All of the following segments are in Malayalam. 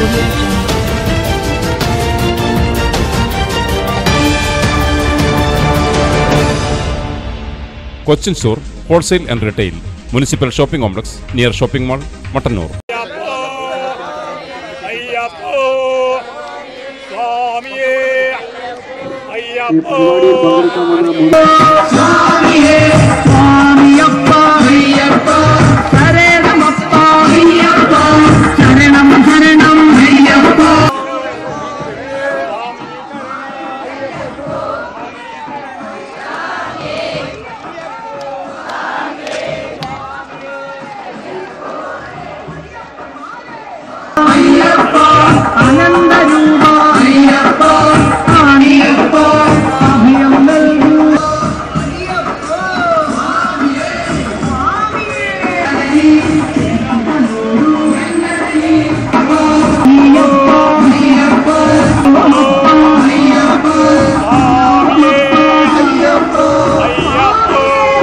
Audio Jungle. Cochin store wholesale and retail municipal shopping complex near shopping mall Mattannur അയ്യപ്പോ സ്വാമിയേ ഈ അയ്യപ്പോ പരിപാടിയിൽ പങ്കെടുക്കാൻ വന്ന മുഴുവൻ അയ്യപ്പോ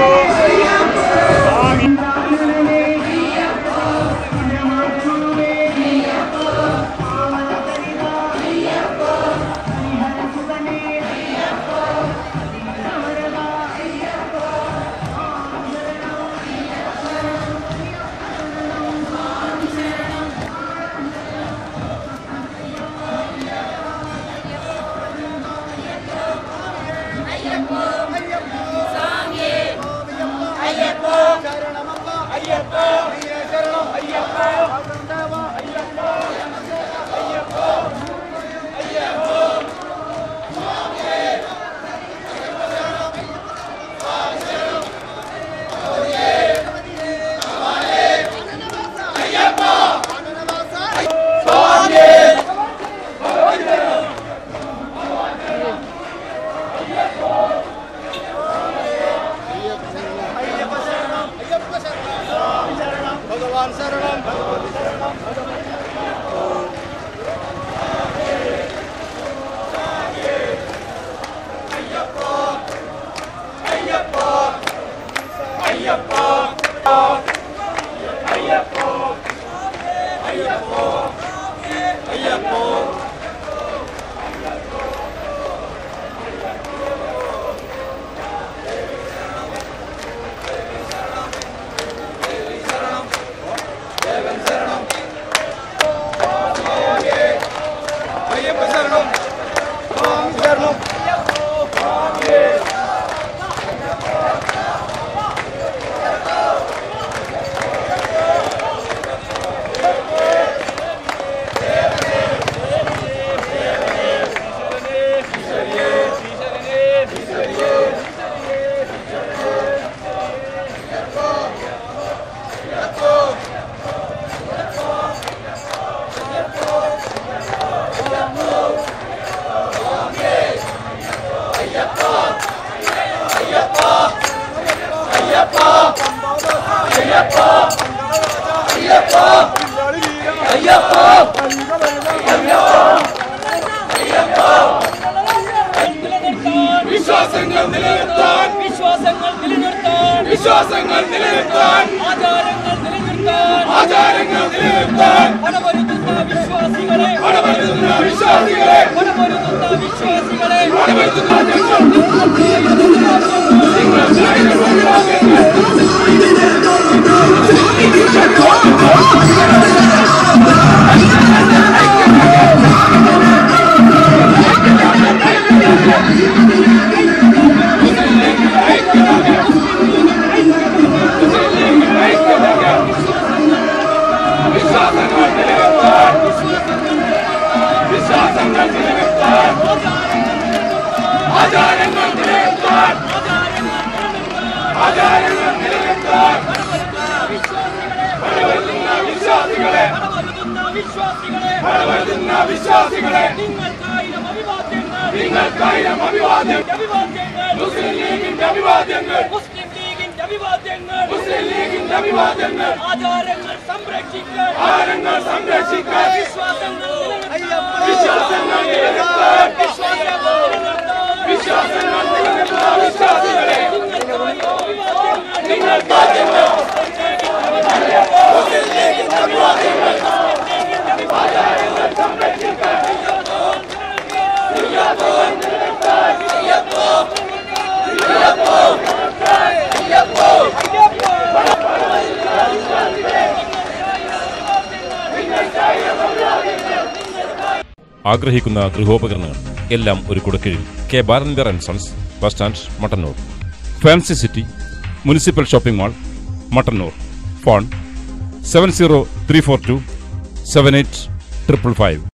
വിശ്വാസങ്ങൾ നിലനിർത്താൻ വിശ്വാസങ്ങൾ നിലനിർത്താൻ വിശ്വാസങ്ങൾ നിലനിർത്താൻ ആചാരങ്ങൾ നിലനിർത്താൻ ആചാരങ്ങൾ നിലനിർത്താൻ പണമരുതുന്ന വിശ്വാസികളെ പണമരുതുന്ന വിശ്വാസികളെ പണമരുതുന്ന വിശ്വാസികളെ പണമരുതുന്ന വിശ്വാസങ്ങൾ നിലനിർത്താൻ ആചാരങ്ങൾ നിലനിർത്താൻ ആചാരങ്ങൾ നിലനിർത്താൻ പണമരുതുന്ന വിശ്വാസികളെ പണമരുതുന്ന വിശ്വാസികളെ നിങ്ങൾക്കായിരം അഭിവാദ്യങ്ങൾ നിങ്ങൾക്കായിരം അഭിവാദ്യങ്ങൾ മുസ്ലിം ലീഗിന്റെ അഭിവാദ്യങ്ങൾ മുസ്ലിം ലീഗിന്റെ അഭിവാദ്യങ്ങൾ മുസ്ലിം ലീഗിന്റെ അഭിവാദ്യങ്ങൾ ആചാരങ്ങൾ സംരക്ഷിക്കാൻ ആചാരങ്ങൾ സംരക്ഷിക്കാൻ വിശ്വാസങ്ങൾ വിശ്വാസങ്ങൾ നിലനിർത്താൻ വിശ്വാസങ്ങൾ നിലനിർത്താൻ വിശ്വാസികളെ നിങ്ങൾക്കായിരം അഭിവാദ്യങ്ങൾ മുസ്ലിം ലീഗിന്റെ അഭിവാദ്യങ്ങൾ ആചാരങ്ങൾ ആഗ്രഹിക്കുന്ന ഗൃഹോപകരണങ്ങൾ എല്ലാം ഒരു കുടക്കീഴിൽ കെ ബാലൻബിയർ and sons bus stand Mattannur fancy city municipal shopping mall Mattannur phone seven zero three four two seven eight triple five